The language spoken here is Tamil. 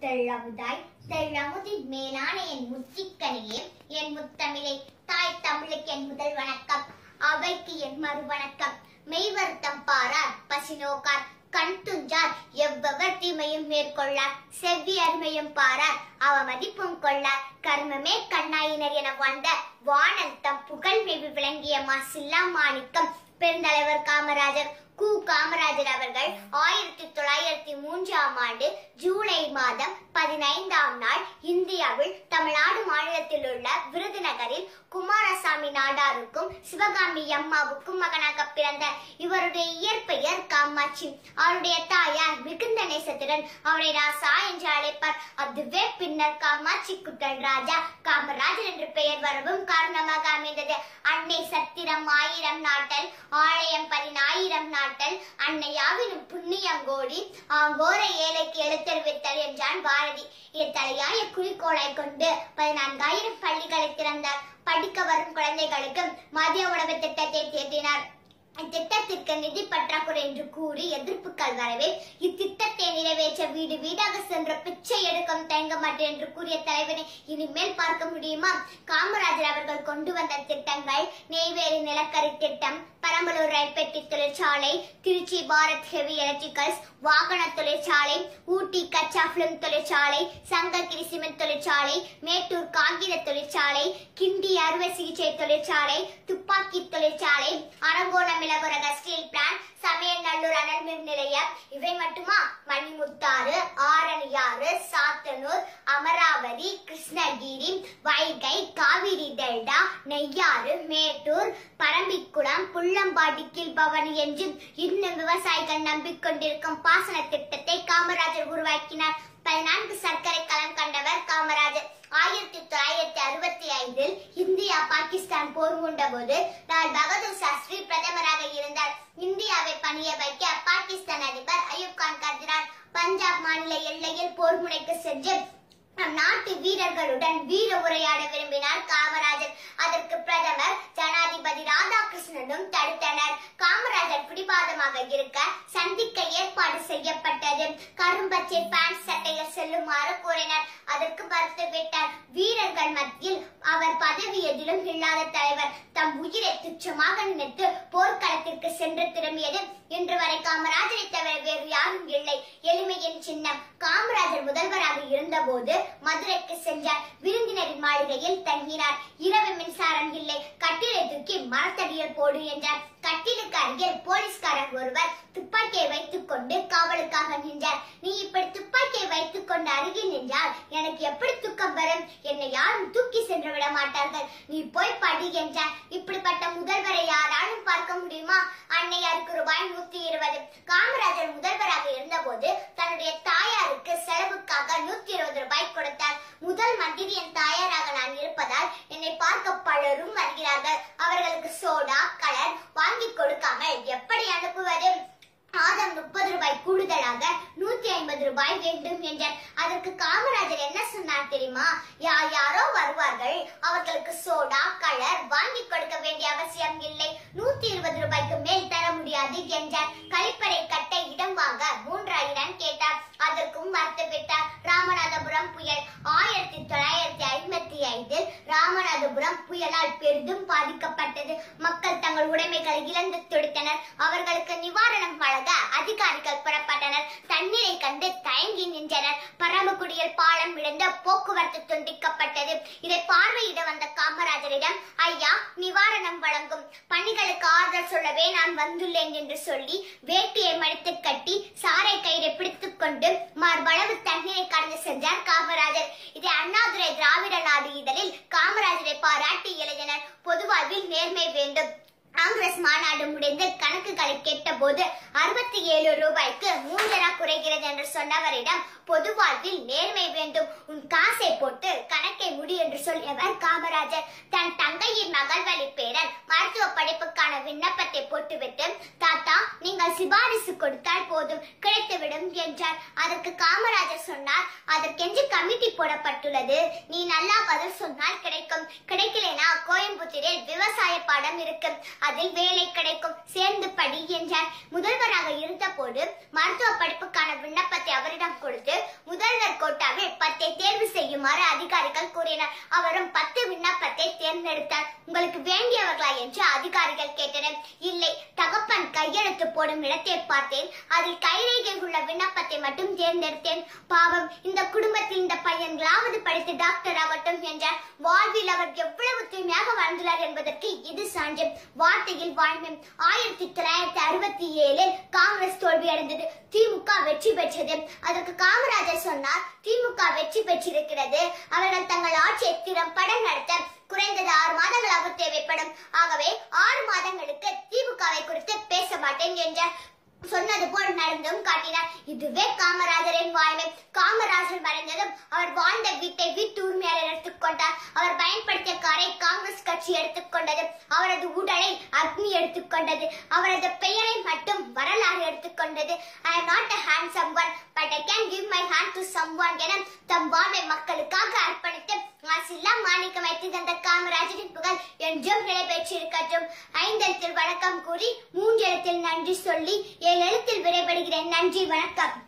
தெள்ளமுதாய் தெள்ளமுதின் மேலான என் முத்திக்கனியே என் முத்தமிழை தாய் தமிழுக்கு என் முதல் வணக்கம் அவைக்கு என் மறு வணக்கம் மெய்வருத்தம் பாரார் பசி நோக்கார் கண் துஞ்சார் எவ்வவர் தீமையும் மேற்கொள்ளார் செவ்வி அருமையும் பாரார் அவ மதிப்பும் கொள்ளார் கர்மமே கண்ணாயினர் என வந்த வானல் தம் புகழ் மேவி விளங்கிய மா சில்லா மாணிக்கம் பெருந்தலைவர் காமராஜர் கு காமராஜர் அவர்கள் ஆயிரத்தி தொள்ளாயிரத்தி மூன்றாம் ஆண்டு ஜூலை மாதம் பதினைந்தாம் நாள் இந்தியாவில் தமிழ்நாடு மாநிலத்தில் உள்ள விருதுநகரில் குமாரசாமி நாடாருக்கும் சிவகாமி அம்மாவுக்கும் மகனாக பிறந்தார் இவருடைய இயற்பெயர் காமாட்சி அவருடைய தாயார் மிகுந்த நேசத்துடன் அவரை ராசா என்று அழைப்பார் அதுவே பின்னர் காமாட்சி குட்டல் ராஜா காமராஜர் என்று பெயர் வரவும் காரணமாக அமைந்தது அன்னை சத்திரம் ஆயிரம் நாட்டல் ஆலயம் பதினாயிரம் நாட்டல் அன்னையாவினும் புண்ணியங்கோடி ஆங்கோர ஏழைக்கு எழுத்தறிவித்தல் என்றான் பாரதி இது தலையாய குறிக்கோளை கொண்டு பதினான்காயிரம் பள்ளிகளை திறந்தார் படிக்க வரும் குழந்தைகளுக்கு மதிய உணவு திட்டத்தை தேடினார் இத்திட்டத்திற்கு நிதி பற்றாக்குறை என்று கூறி எதிர்ப்புகள் வரவே இத்திட்டத்தை நிறைவேற்ற வீடு வீடாக சென்று பிச்சை எடுக்கும் தயங்க மாட்டேன் என்று கூறிய தலைவனை இனிமேல் பார்க்க முடியுமா காமராஜர் அவர்கள் கொண்டு வந்த திட்டங்கள் நெய்வேலி நிலக்கரி திட்டம் பெரம்பலூர் ரயில் பெட்டி தொழிற்சாலை திருச்சி பாரத் ஹெவி எலக்ட்ரிகல்ஸ் வாகன தொழிற்சாலை ஊட்டி கச்சா பிலிம் தொழிற்சாலை சங்ககிரி சிமெண்ட் தொழிற்சாலை மேட்டூர் காகித தொழிற்சாலை கிண்டி அறுவை சிகிச்சை தொழிற்சாலை துப்பாக்கி தொழிற்சாலை அரங்கோணம் இளகுரக ஸ்டீல் பிளான்ட் சமயநல்லூர் அனல் மின் நிலையம் இவை மட்டுமா மணிமுத்தாறு ஆரணியாறு சாத்தனூர் அமராவதி கிருஷ்ணகிரி வைகை காவிரி டெல்டா நெய்யாறு மேட்டூர் பரம்பிக்குளம் புள்ளம்பாடி கீழ்பவனி என்றும் இன்னும் விவசாயிகள் நம்பிக்கொண்டிருக்கும் பாசன திட்டத்தை காமராஜர் உருவாக்கினார் பதினான்கு சர்க்கரை களம் கண்டவர் காமராஜர் ஆயிரத்தி தொள்ளாயிரத்தி அறுபத்தி ஐந்தில் இந்தியா பாகிஸ்தான் போர் கொண்ட போது லால் பகதூர் சாஸ்திரி பிரதமராக இருந்தார் இந்தியாவை பணிய வைக்க பாகிஸ்தான் அதிபர் அயூப் கான் கர்தினார் பஞ்சாப் மாநில எல்லையில் போர் முனைக்கு சென்று நம் நாட்டு வீரர்களுடன் வீர உரையாட விரும்பினார் காமராஜர் அதற்கு பிரதமர் ஜனாதிபதி ராதாகிருஷ்ணனும் தடுத்தனர் காமராஜர் பிடிவாதமாக இருக்க சந்திக்க ஏற்பாடு செய்யப்பட்டது கரும்பச்சை பேண்ட் சட்டையில் செல்லுமாறு கூறினார் அதற்கு மறுத்து விட்டார் வீரர்கள் மத்தியில் அவர் பதவி எதிலும் இல்லாத தலைவர் தம் உயிரை துச்சமாக நினைத்து போர்க்களத்திற்கு சென்று திரும்பியது இன்று வரை காமராஜரை தவிர வேறு யாரும் இல்லை எளிமையின் சின்னம் காமராஜர் முதல்வராக இருந்தபோது மதுரைக்கு சென்றார் விருந்தினரின் மாளிகையில் தங்கினார் இரவு மின்சாரம் இல்லை கட்டிலை தூக்கி மரத்தடியில் போடு என்றார் கட்டிலுக்கு அருகில் போலீஸ்காரர் ஒருவர் துப்பாக்கியை வைத்துக் கொண்டு காவலுக்காக நின்றார் நீ இப்படி துப்பாக்கியை வைத்துக் கொண்டு அருகில் நின்றால் எனக்கு எப்படி தூக்கம் வரும் என்னை யாரும் தூக்கி சென்று விட மாட்டார்கள் நீ போய் படி என்றார் இப்படிப்பட்ட முதல்வரை யாராலும் பார்க்க முடியுமா அன்னையாருக்கு ரூபாய் நூத்தி இருபது காமராஜர் முதல்வராக இருந்தபோது தன்னுடைய தாயாருக்கு செலவுக்காக நூத்தி இருபது ரூபாய் கொடுத்தார் முதல் மந்திரி என் தாயாராக நான் இருப்பதால் என்னை பார்க்க பலரும் வருகிறார்கள் அவர்களுக்கு சோடா கலர் வாங்கி கொடுக்காமல் எப்படி அனுப்புவது மாதம் முப்பது ரூபாய் கூடுதலாக நூத்தி ஐம்பது ரூபாய் வேண்டும் என்றார் அதற்கு காமராஜர் என்ன சொன்னார் தெரியுமா யார் யாரோ வருவார்கள் அவர்களுக்கு சோடா கலர் வாங்கி கொடுக்க வேண்டிய அவசியம் இல்லை நூத்தி இருபது ரூபாய்க்கு மேல் தர முடியாது என்றார் கழிப்பறை கட்ட இடம் வாங்க மூன்றாயிரம் கேட்டார் அதற்கும் மறுத்து விட்டார் ராமநாதபுரம் புயல் ஆயிரத்தி தொள்ளாயிரத்தி ஐம்பத்தி ஐந்தில் ராமநாதபுரம் புயலால் பெரிதும் பாதிக்கப்பட்டது மக்கள் தங்கள் உடைமைகளை இழந்து துடித்தனர் அவர்களுக்கு நிவாரணம் வழங்க அதிகாரிகள் புறப்பட்டனர் தண்ணீரை கண்டு தயங்கி நின்றனர் பரமக்குடியில் பாலம் விழுந்த போக்குவரத்து துண்டிக்கப்பட்டது இதை பார்வையிட வந்த காமராஜரிடம் ஐயா நிவாரணம் வழங்கும் பணிகளுக்கு ஆறுதல் சொல்லவே நான் வந்துள்ளேன் என்று சொல்லி வேட்டியை மடித்து கட்டி சாரை கயிறை பிடித்துக் கொண்டு மார்பளவு தண்ணீரை கடந்து சென்றார் காமராஜர் இதை அண்ணாதுரை திராவிட நாடு இதழில் காமராஜரை பாராட்டி எழுதினர் பொதுவாழ்வில் நேர்மை வேண்டும் காங்கிரஸ் மாநாடு முடிந்து கணக்குகளை கேட்டபோது அறுபத்தி ஏழு ரூபாய்க்கு மூன்றரா குறைகிறது என்று சொன்னவரிடம் பொது வாழ்வில் நேர்மை வேண்டும் உன் காசை போட்டு கணக்கை முடி என்று சொல்லியவர் காமராஜர் தன் தங்கையின் மகள் வழி பேரன் மருத்துவ படிப்புக்கான விண்ணப்பத்தை போட்டுவிட்டு தாத்தா நீங்கள் சிபாரிசு கொடுத்தால் போதும் கிடைத்துவிடும் என்றார் அதற்கு காமராஜர் சொன்னார் அதற்கென்று கமிட்டி போடப்பட்டுள்ளது நீ நல்லா பதில் சொன்னால் கிடைக்கும் கிடைக்கலைனா கோயம்புத்தூரில் விவசாய பாடம் இருக்கு அதில் வேலை கிடைக்கும் சேர்ந்து படி என்றார் முதல்வராக இருந்தபோது மருத்துவ படிப்புக்கான விண்ணப்பத்தை அவரிடம் கொடுத்து முதல்வர் கோட்டாவில் விண்ணப்பத்தை தேர்வு செய்யுமாறு அதிகாரிகள் கூறினர் அவரும் பத்து விண்ணப்பத்தை தேர்ந்தெடுத்தார் உங்களுக்கு வேண்டியவர்களா என்று அதிகாரிகள் கேட்டனர் இல்லை தகப்பன் கையெழுத்து போடும் இடத்தை பார்த்தேன் அதில் கைரேகை உள்ள விண்ணப்பத்தை மட்டும் தேர்ந்தெடுத்தேன் பாவம் இந்த குடும்பத்தில் இந்த பையன்களாவது படித்து டாக்டர் ஆகட்டும் என்றார் வாழ்வில் அவர் எவ்வளவு தூய்மையாக வாழ்ந்துள்ளார் என்பதற்கு இது சான்று வார்த்தையில் வாழ்மை ஆயிரத்தி தொள்ளாயிரத்தி அறுபத்தி ஏழில் காங்கிரஸ் தோல்வியடைந்தது திமுக வெற்றி பெற்றது அதற்கு காமராஜர் சொன்னார் திமுக வெற்றி பெற்றிருக்கிறது அவர்கள் தங்கள் ஆட்சியை திறம்பட நடத்த குறைந்தது ஆறு மாதங்களாக தேவைப்படும் ஆகவே ஆறு மாதங்களுக்கு திமுகவை குறித்து பேச மாட்டேன் என்ற சொன்னது போல் நடந்தும் காட்டினார் இதுவே காமராஜரின் வாழ்வை காமராஜர் மறைந்ததும் அவர் வாழ்ந்த வீட்டை வீட்டு உரிமையாளர் எடுத்துக்கொண்டார் அவர் பயன்படுத்திய காரை காங்கிரஸ் கட்சி எடுத்துக்கொண்டது அவரது உடலை அக்னி எடுத்துக்கொண்டது அவரது பெயரை மட்டும் வரலாறு எடுத்துக்கொண்டது ஐ am not a handsome one but I can give my hand to someone என தம் வாழ்வை மக்களுக்காக அர்ப்பணித்து மாசில்லா மாணிக்கம் வைத்து தந்த காமராஜரின் புகழ் என்றும் நிலைபெற்றிருக்கட்டும் ஐந்தெழுத்தில் வணக்கம் கூறி மூன்றெழுத்தில் நன்றி சொல்லி ஏழு எழுத்தில் விடைபெறுகிறேன் நன்றி வணக்கம்